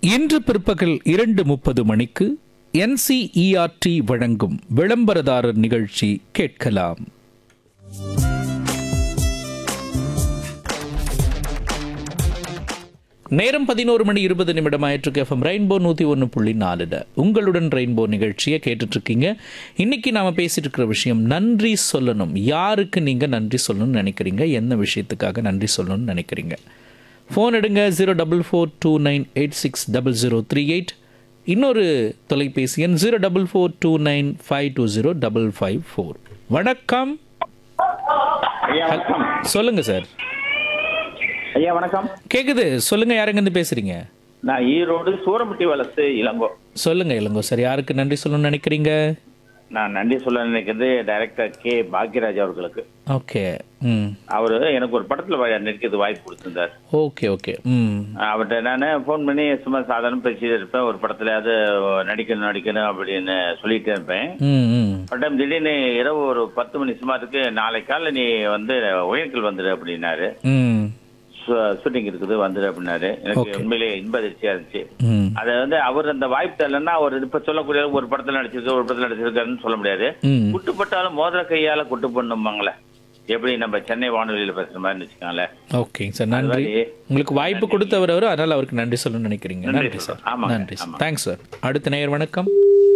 இன்று பிற்பகல் இரண்டு முப்பது மணிக்கு என்சிஇஆர்டி வழங்கும் விளம்பரதாரர் நிகழ்ச்சி கேட்கலாம் நேரம் பதினோரு மணி இருபது நிமிடம் ஆயிற்றுக்கு எஃப்எம் ரெயின்போ நூற்றி ஒன்று புள்ளி நாலுல உங்களுடன் ரெயின்போ நிகழ்ச்சியை கேட்டுட்டு இருக்கீங்க இன்னைக்கு நாம பேசிட்டு இருக்கிற விஷயம் நன்றி சொல்லணும் யாருக்கு நீங்க நன்றி சொல்லணும்னு நினைக்கிறீங்க என்ன விஷயத்துக்காக நன்றி சொல்லணும்னு நினைக்கிறீங்க ஃபோன் எடுங்க zero double four two nine eight six double zero three eight இன்னொரு தொலைபேசி எண் zero double four two nine five two zero double five four வணக்கம் ஐயா வணக்கம் சொல்லுங்க சார் ஐயா வணக்கம் கேக்குது சொல்லுங்க யாருங்க இருந்து பேசுறீங்க நான் ஈரோடு சூரமுட்டி வளர்த்து இளங்கோ சொல்லுங்க இளங்கோ சார் யாருக்கு நன்றி சொல்லணும்னு நினைக்கிறீங்க நான் நன்றி சொல்ல நினைக்கிறது டைரக்டர் கே பாக்யராஜ் அவர்களுக்கு ஓகே ம் அவரு எனக்கு ஒரு படத்துல வ- நடிக்கிறது வாய்ப்பு கொடுத்திருந்தார் ஓகே ஓகே ம் அவர்கிட்ட நான் ஃபோன் பண்ணி சும்மா சாதாரண பேசிட்டு இருப்பேன் ஒரு படத்துலயாவது நடிக்கணும் நடிக்கணும் அப்படின்னு சொல்லிட்டே இருப்பேன் ம் ம் ஒரு டைம் திடீர்னு இரவு ஒரு பத்து மணி சுமாருக்கு நாளை காலைல நீ வந்து ஒயர்கல் வந்துடு அப்படின்னாரு ம் ஷூட்டிங் இருக்குது வந்துடு அப்படின்னாரு எனக்கு உண்மையிலேயே இன்ப அதிர்ச்சியா இருந்துச்சு ம் அது வந்து அவர் அந்த வாய்ப்பு தரலன்னா அவர் இப்ப சொல்லக்கூடிய ஒரு படத்துல நடிச்சிருக்கு ஒரு படத்துல நடிச்சிருக்காருன்னு சொல்ல முடியாது ம் குட்டுப்பட்டாலும் மோதிர கையால குட்டு பண்ணுவாங்களே எப்படி நம்ம சென்னை வானொலியில பேசுற மாதிரி வச்சுக்கோங்களேன் ஓகேங்க சார் நன்றி மாதிரி உங்களுக்கு வாய்ப்பு கொடுத்தவர் அவர் அதனால அவருக்கு நன்றி சொல்லணும்னு நினைக்கிறீங்க நன்றி நன்றி சார் சார். ஆமாங்க, நன்றி சார் ஆமா. தேங்க்ஸ் சார் அடுத்த நேயர் வணக்கம்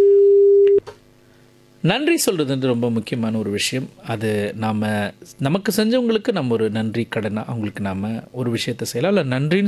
நன்றி சொல்றது வந்து ரொம்ப முக்கியமான ஒரு விஷயம் அது நாம் நமக்கு செஞ்சவங்களுக்கு நம்ம ஒரு நன்றி கடனா அவங்களுக்கு நாம் ஒரு விஷயத்தை செய்யலாம் இல்லை நன்றின்னு